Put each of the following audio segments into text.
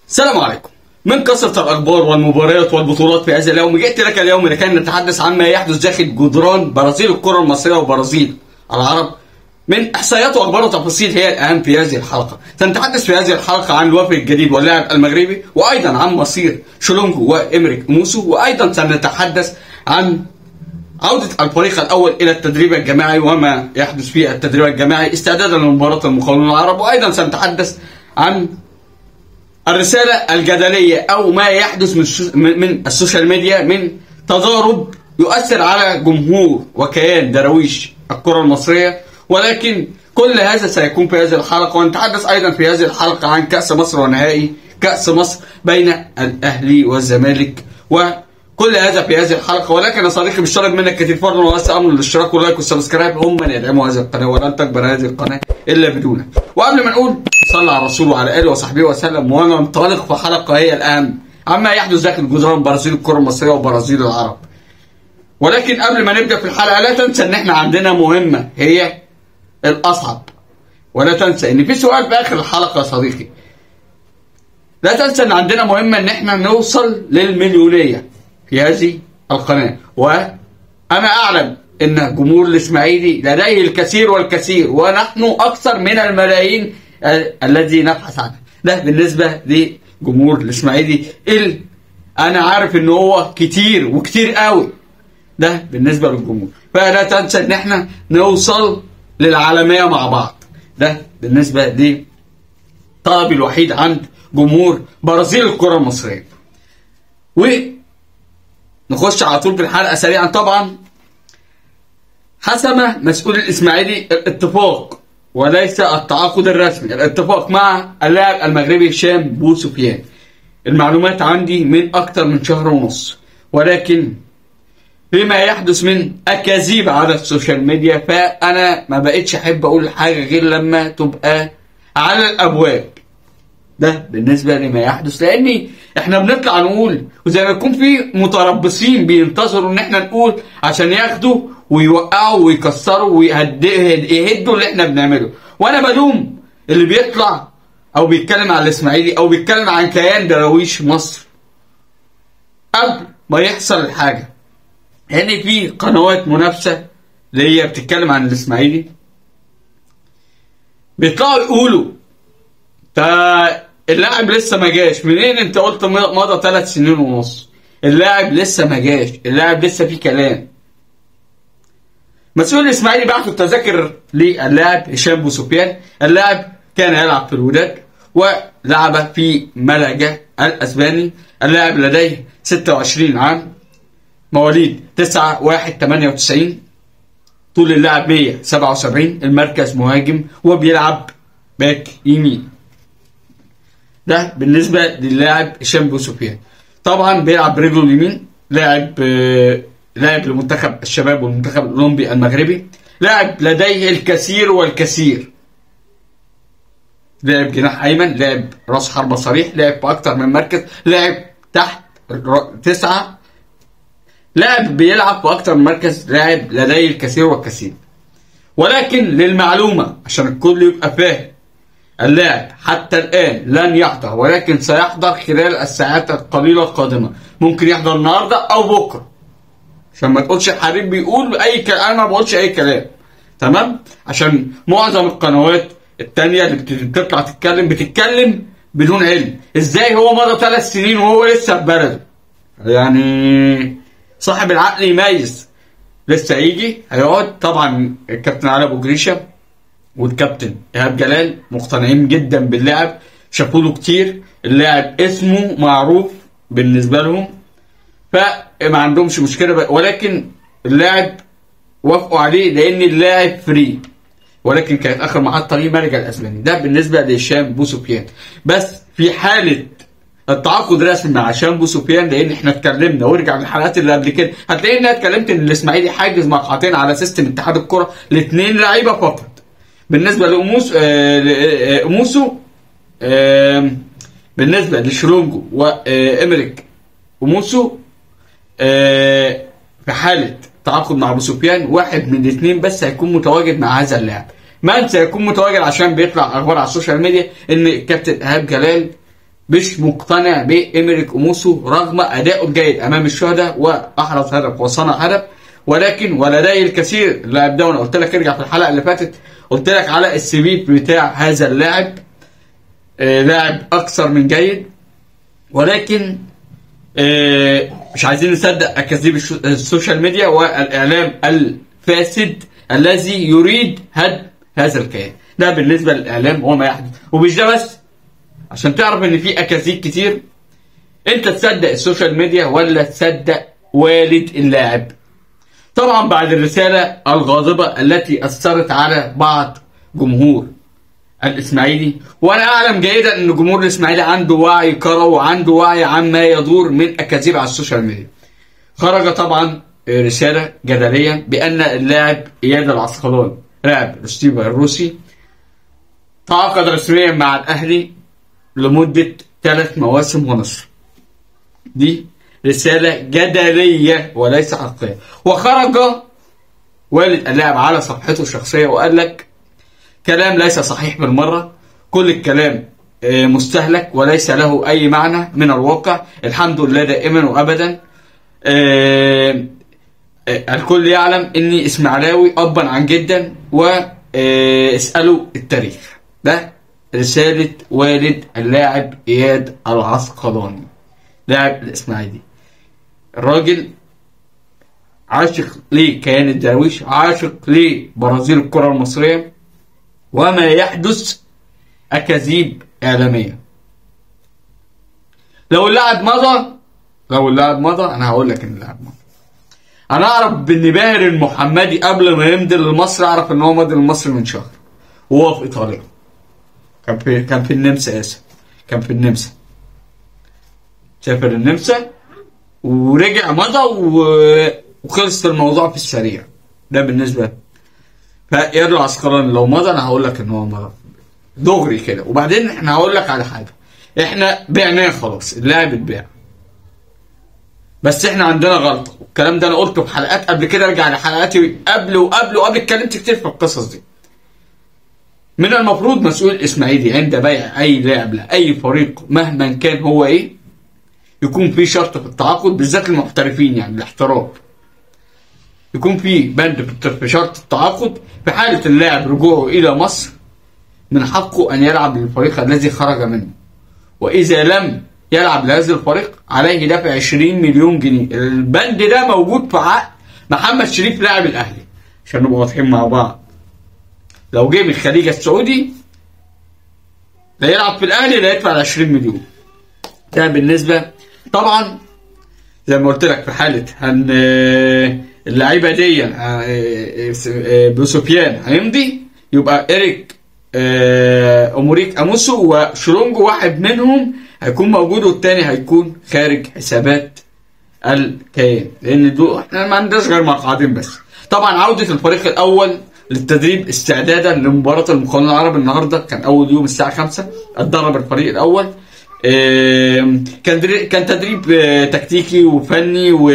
السلام عليكم من كثرة الأخبار والمباريات والبطولات في هذا اليوم جئت لك اليوم لكي نتحدث عما يحدث داخل جدران برازيل الكرة المصرية وبرازيل العرب من إحصائيات وأخبار وتفاصيل هي الأهم في هذه الحلقة سنتحدث في هذه الحلقة عن الوفد الجديد واللاعب المغربي وأيضا عن مصير شولونجو وإمريك موسو وأيضا سنتحدث عن عودة الفريق الأول إلى التدريب الجماعي وما يحدث في التدريب الجماعي استعدادا لمباراة المقاولون العرب وأيضا سنتحدث عن الرسالة الجدلية أو ما يحدث من, الشو- من من السوشيال ميديا من تضارب يؤثر على جمهور وكيان دراويش الكرة المصرية ولكن كل هذا سيكون في هذه الحلقة ونتحدث أيضا في هذه الحلقة عن كأس مصر ونهائي كأس مصر بين الأهلي والزمالك وكل هذا في هذه الحلقة ولكن يا صديقي مش طالب منك كثير فرضا وليس أمر الاشتراك واللايك والسبسكرايب هم من يدعموا هذه القناة ولن تكبر هذه القناة إلا بدونك وقبل ما نقول صلى على الرسول وعلى آله وصحبه وسلم وننطلق في حلقة هي الأهم عما يحدث داخل جدران برازيل الكرة المصرية وبرازيل العرب ولكن قبل ما نبدأ في الحلقة لا تنسى إن إحنا عندنا مهمة هي الأصعب ولا تنسى إن في سؤال في آخر الحلقة يا صديقي لا تنسى ان عندنا مهمة ان احنا نوصل للمليونية في هذه القناة وانا اعلم ان جمهور الاسماعيلي لديه الكثير والكثير ونحن اكثر من الملايين ال- الذي نبحث عنها ده بالنسبة لجمهور الاسماعيلي ال انا عارف ان هو كتير وكتير قوي ده بالنسبة للجمهور فلا تنسى ان احنا نوصل للعالمية مع بعض ده بالنسبة لي طلبي الوحيد عند جمهور برازيل الكرة المصرية ونخش على طول في الحلقة سريعا طبعا حسم مسؤول الإسماعيلي الاتفاق وليس التعاقد الرسمي الاتفاق مع اللاعب المغربي هشام بو سفيان المعلومات عندي من أكثر من شهر ونص ولكن بما يحدث من أكاذيب على السوشيال ميديا فأنا ما بقتش أحب أقول حاجة غير لما تبقى على الأبواب ده بالنسبه لما يحدث لان احنا بنطلع نقول وزي ما يكون في متربصين بينتظروا ان احنا نقول عشان ياخدوا ويوقعوا ويكسروا ويهدوا اللي احنا بنعمله وانا بلوم اللي بيطلع او بيتكلم عن الاسماعيلي او بيتكلم عن كيان دراويش مصر قبل ما يحصل الحاجه لان في قنوات منافسه اللي هي بتتكلم عن الاسماعيلي بيطلعوا يقولوا تا اللاعب لسه ما جاش منين انت قلت م- مضى ثلاث سنين ونص اللاعب لسه ما جاش اللاعب لسه في كلام مسؤول الاسماعيلي بعت التذاكر للاعب هشام بو سفيان اللاعب كان يلعب في الوداد ولعب في ملجا الاسباني اللاعب لديه 26 عام مواليد 9 1 98 طول اللاعب 177 المركز مهاجم وبيلعب باك يمين ده بالنسبه للاعب هشام بو سفيان طبعا بيلعب برجله اليمين لاعب آه، لاعب لمنتخب الشباب والمنتخب الاولمبي المغربي لاعب لديه الكثير والكثير لاعب جناح ايمن لاعب راس حربة صريح لاعب في اكتر من مركز لاعب تحت ر- تسعة لاعب بيلعب في اكتر من مركز لاعب لديه الكثير والكثير ولكن للمعلومة عشان الكل يبقى فاهم اللاعب حتى الآن لن يحضر ولكن سيحضر خلال الساعات القليلة القادمة ممكن يحضر النهاردة أو بكرة عشان ما تقولش الحبيب بيقول أي كلام أنا ما بقولش أي كلام تمام عشان معظم القنوات التانية اللي بت- بتطلع تتكلم بتتكلم بدون علم ازاي هو مضى ثلاث سنين وهو لسه في بلده يعني صاحب العقل يميز لسه هيجي هيقعد طبعا الكابتن علي ابو جريشه والكابتن ايهاب جلال مقتنعين جدا باللاعب شافوا له كتير اللاعب اسمه معروف بالنسبه لهم فما عندهمش مشكله بقى ولكن اللاعب وافقوا عليه لان اللاعب فري ولكن كانت اخر محطه ليه ملجا الاسباني ده بالنسبه لهشام بو سفيان بس في حاله التعاقد رسمي مع هشام بو سفيان لان احنا اتكلمنا وارجع للحلقات اللي قبل كده هتلاقي ان انا اتكلمت ان الاسماعيلي حاجز مقعتين على سيستم اتحاد الكره لاثنين لعيبه فقط بالنسبه لاموس آه، ل- آه، اموسو آه، بالنسبه لشرونجو وامريك اموسو آه، في حاله تعاقد مع ابو سفيان واحد من الاثنين بس هيكون متواجد مع هذا اللاعب من سيكون متواجد عشان بيطلع اخبار على السوشيال ميديا ان الكابتن ايهاب جلال مش مقتنع بإمريك أموسو رغم أدائه الجيد أمام الشهداء وأحرز هدف وصنع هدف ولكن ولدي الكثير اللاعب ده وانا قلت لك ارجع في الحلقه اللي فاتت قلت لك على السي في بتاع هذا اللاعب آه لاعب اكثر من جيد ولكن آه مش عايزين نصدق اكاذيب الشو- السوشيال ميديا والاعلام الفاسد الذي يريد هدم هذا الكيان ده بالنسبه للاعلام هو ما يحدث ومش ده بس عشان تعرف ان في اكاذيب كتير انت تصدق السوشيال ميديا ولا تصدق والد اللاعب طبعا بعد الرسالة الغاضبة التي أثرت على بعض جمهور الإسماعيلي وأنا أعلم جيدا أن جمهور الإسماعيلي عنده وعي كروي وعنده وعي عما يدور من أكاذيب على السوشيال ميديا خرج طبعا رسالة جدلية بأن اللاعب إياد العسقلاني لاعب روستيفا الروسي تعاقد رسميا مع الأهلي لمدة ثلاث مواسم ونصف دي رسالة جدلية وليس حقيقية وخرج والد اللاعب على صفحته الشخصية وقال لك كلام ليس صحيح بالمرة كل الكلام آه، مستهلك وليس له أي معنى من الواقع الحمد لله دائما وأبدا آه، آه، الكل يعلم اني اسماعيلاوي ابا عن جدا واسالوا التاريخ ده رسالة والد اللاعب اياد العسقلاني لاعب الاسماعيلي الراجل عاشق لكيان الدراويش عاشق لبرازيل الكرة المصرية وما يحدث أكاذيب إعلامية لو اللاعب مضى لو اللاعب مضى أنا هقول لك إن اللاعب مضى أنا أعرف بإن باهر المحمدي قبل ما يمضي لمصر أعرف إن هو مضي لمصر من شهر وهو في إيطاليا كان في كان في النمسا آسف كان في النمسا سافر النمسا ورجع مضى و... وخلص الموضوع في السريع ده بالنسبه فاياد العسقلاني لو مضى انا هقول لك ان هو مضى دغري كده وبعدين احنا هقول لك على حاجه احنا بعناه خلاص اللاعب اتباع بس احنا عندنا غلطه والكلام ده انا قلته في حلقات قبل كده ارجع لحلقاتي قبل وقبل وقبل اتكلمت كتير في القصص دي من المفروض مسؤول الاسماعيلي عند بيع اي لاعب لاي فريق مهما كان هو ايه يكون في شرط في التعاقد بالذات المحترفين يعني الاحتراف يكون في بند في- في شرط التعاقد في حالة اللاعب رجوعه إلى مصر من حقه أن يلعب للفريق الذي خرج منه وإذا لم يلعب لهذا الفريق عليه دفع 20 مليون جنيه البند ده موجود في عقد محمد شريف لاعب الأهلي عشان نبقى واضحين مع بعض لو جه من الخليج السعودي لا يلعب في الأهلي لا يدفع ال 20 مليون ده بالنسبه طبعا زي ما قلت لك في حاله هن اللعيبه دي آه، آه، آه، بوسوفيان هيمضي يبقى ايريك آه، اموريك اموسو وشلونجو واحد منهم هيكون موجود والتاني هيكون خارج حسابات الكيان لان دول احنا ما عندناش غير مقعدين بس طبعا عوده الفريق الاول للتدريب استعدادا لمباراه المقاولون العرب النهارده كان اول يوم الساعه 5 اتدرب الفريق الاول آم، كان دري- كان تدريب آه، تكتيكي وفني و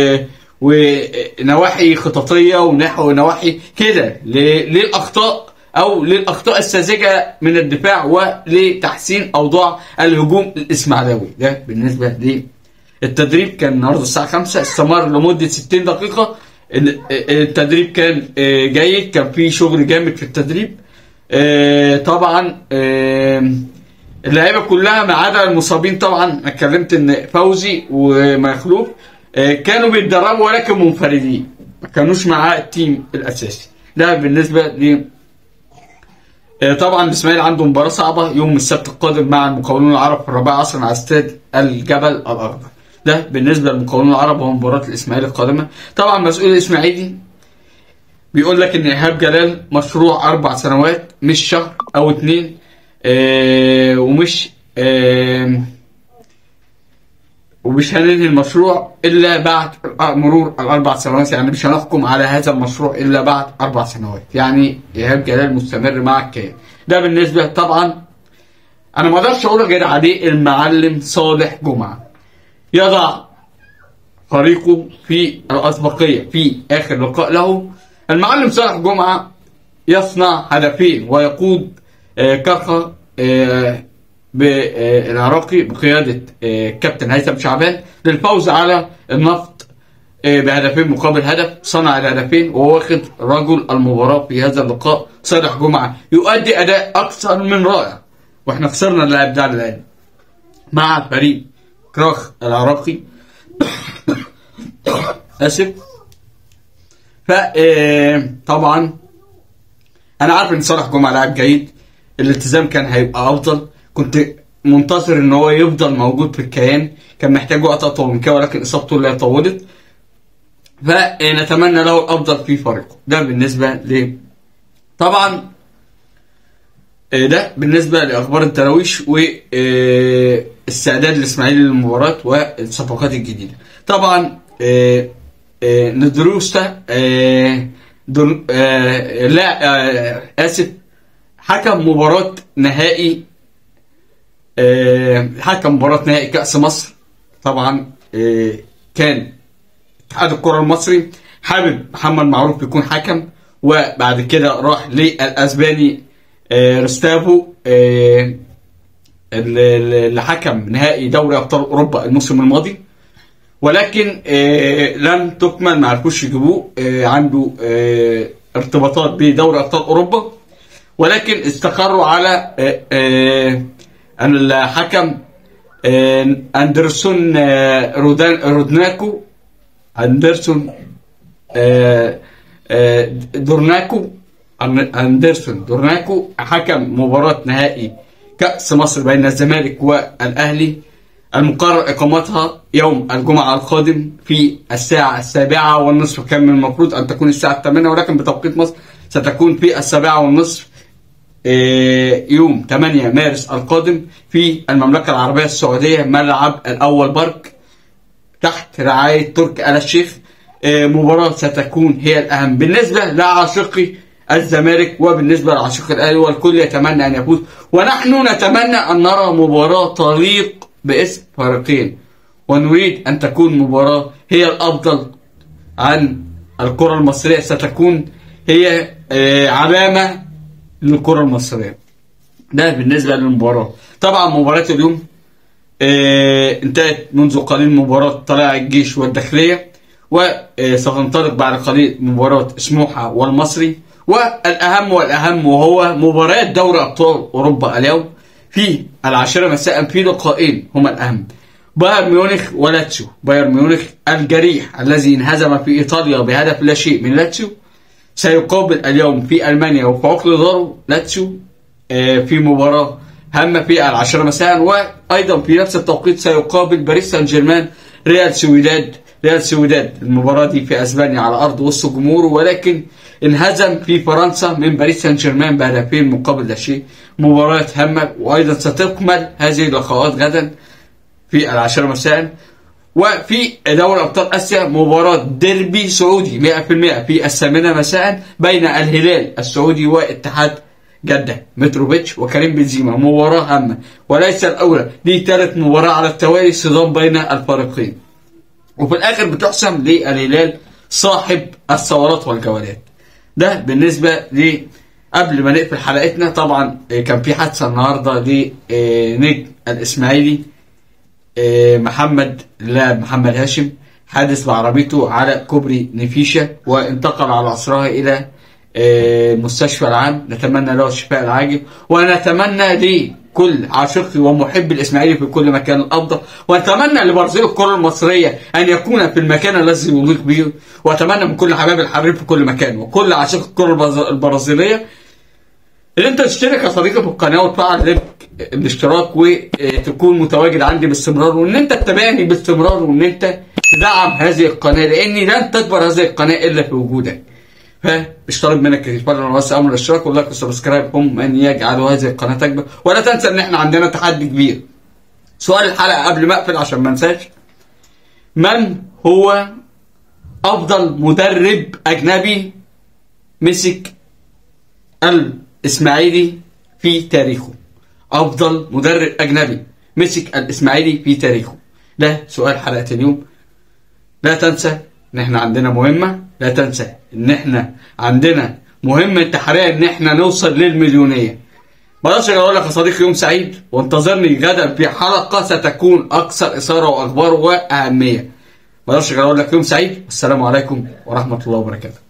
ونواحي خططيه ونحو نواحي كده ل- للاخطاء او للاخطاء الساذجه من الدفاع ولتحسين اوضاع الهجوم الاسماعيلاوي ده بالنسبه للتدريب كان النهارده الساعه 5 استمر لمده 60 دقيقه ال- التدريب كان آه، جيد كان في شغل جامد في التدريب آه، طبعا آم، اللعيبه كلها ما عدا المصابين طبعا أنا اتكلمت ان فوزي ومخلوف آه، كانوا بيتدربوا ولكن منفردين ما كانوش مع التيم الاساسي ده بالنسبه ل آه، طبعا الاسماعيلي عنده مباراه صعبه يوم السبت القادم مع المقاولون العرب في الرابعه عصرا على استاد الجبل الاخضر ده بالنسبه للمقاولون العرب وهو مباراه الاسماعيلي القادمه طبعا مسؤول الاسماعيلي بيقول لك ان ايهاب جلال مشروع اربع سنوات مش شهر او اتنين آه ومش آه ومش هننهي المشروع الا بعد مرور الاربع سنوات يعني مش هنحكم على هذا المشروع الا بعد اربع سنوات يعني ايهاب جلال مستمر مع الكيان ده بالنسبه طبعا انا ما اقدرش اقول غير عليه المعلم صالح جمعه يضع فريقه في الاسبقيه في اخر لقاء له المعلم صالح جمعه يصنع هدفين ويقود آه، كرخه آه، بالعراقي بقياده آه، كابتن هيثم شعبان للفوز على النفط آه، بهدفين مقابل هدف صنع الهدفين وهو واخد رجل المباراه في هذا اللقاء صالح جمعه يؤدي اداء اكثر من رائع واحنا خسرنا اللاعب ده على العين مع فريق كراخ العراقي اسف فطبعا انا عارف ان صالح جمعه لاعب جيد الالتزام كان هيبقى افضل كنت منتظر ان هو يفضل موجود في الكيان كان محتاج وقت اطول من كده ولكن اصابته اللي هي طولت فنتمنى له الافضل في فريقه ده بالنسبه ل طبعا آه، ده بالنسبه لاخبار الدراويش واستعداد الاسماعيلي للمباراه والصفقات الجديده طبعا آه، آه، ندروستا آه، دون- آه، لا آه، اسف حكم مباراه نهائي آه، حكم مباراه نهائي كاس مصر طبعا آه، كان اتحاد الكره المصري حابب محمد معروف يكون حكم وبعد كده راح للاسباني آه، رستافو آه، اللي اللي حكم نهائي دوري ابطال اوروبا الموسم الماضي ولكن آه، لم تكمل ما عرفوش يجيبوه آه، عنده آه، ارتباطات بدوري ابطال اوروبا ولكن استقروا على آه، آه، الحكم آه، اندرسون آه، رودان رودناكو اندرسون آه، آه، دورناكو أن- اندرسون دورناكو حكم مباراة نهائي كأس مصر بين الزمالك والأهلي المقرر إقامتها يوم الجمعة القادم في الساعة السابعة والنصف كان من المفروض أن تكون الساعة الثامنة ولكن بتوقيت مصر ستكون في السابعة والنصف آه، يوم 8 مارس القادم في المملكة العربية السعودية ملعب الأول بارك تحت رعاية تركي آل الشيخ آه، مباراة ستكون هي الأهم بالنسبة لعاشقي الزمالك وبالنسبة لعاشقي الأهلي والكل يتمنى أن يفوز ونحن نتمنى أن نرى مباراة تليق باسم فريقين ونريد أن تكون مباراة هي الأفضل عن الكرة المصرية ستكون هي آه، علامة للكرة المصرية ده بالنسبة للمباراة طبعا مباراة اليوم آه، انتهت منذ قليل مباراة طلائع الجيش والداخلية وستنطلق بعد قليل مباراة سموحة والمصري والأهم والأهم وهو مباراة دوري أبطال أوروبا اليوم في العاشرة مساء في لقاءين هما الأهم بايرن ميونخ ولاتسيو بايرن ميونخ الجريح الذي انهزم في إيطاليا بهدف لا شيء من لاتسيو سيقابل اليوم في ألمانيا وفي عقل داره لاتسيو آه، في مباراة هامة في العاشرة مساء وأيضا في نفس التوقيت سيقابل باريس سان جيرمان ريال سويداد ريال سويداد المباراة دي في أسبانيا على أرض وسط جمهوره ولكن انهزم في فرنسا من باريس سان جيرمان بهدفين مقابل لا شيء مباراة هامة وأيضا ستكمل هذه اللقاءات غدا في العاشرة مساء وفي دوري ابطال اسيا مباراه ديربي سعودي 100% في الثامنه مساء بين الهلال السعودي واتحاد جده متروفيتش وكريم بنزيما مباراه هامه وليس الاولى دي ثالث مباراه على التوالي صدام بين الفريقين وفي الاخر بتحسم للهلال صاحب الثورات والجولات ده بالنسبه ل قبل ما نقفل حلقتنا طبعا آه، كان في حادثه النهارده لنجم الاسماعيلي آه، محمد لاعب محمد هاشم حادث بعربيته على كوبري نفيشة وانتقل على أسرها إلى آه، المستشفى العام نتمنى له الشفاء العاجل ونتمنى لكل عاشقي ومحب الإسماعيلي في كل مكان الأفضل ونتمنى لبرازيل الكرة المصرية أن يكون في المكان الذي يليق به وأتمنى من كل حبايب الحرير في كل مكان وكل عاشق الكرة البرز- البرازيلية ان انت تشترك يا صديقي في القناه وتفعل لك الاشتراك وتكون متواجد عندي باستمرار وان انت تتابعني باستمرار وان انت تدعم هذه القناه لاني لن تكبر هذه القناه الا في وجودك فاشترك منك كتير فضلا بس امر الاشتراك واللايك والسبسكرايب هم من يجعلوا هذه القناه تكبر ولا تنسى ان احنا عندنا تحدي كبير سؤال الحلقه قبل ما اقفل عشان ما انساش من هو افضل مدرب اجنبي مسك الاسماعيلي في تاريخه افضل مدرب اجنبي مسك الاسماعيلي في تاريخه ده سؤال حلقه اليوم لا تنسى ان احنا عندنا مهمه لا تنسى ان احنا عندنا مهمه تحرير ان احنا نوصل للمليونيه ما اقدرش غير اقول لك يا صديقي يوم سعيد وانتظرني غدا بحلقه ستكون اكثر اثاره واخبار واهميه ما اقدرش غير اقول لك يوم سعيد والسلام عليكم ورحمه الله وبركاته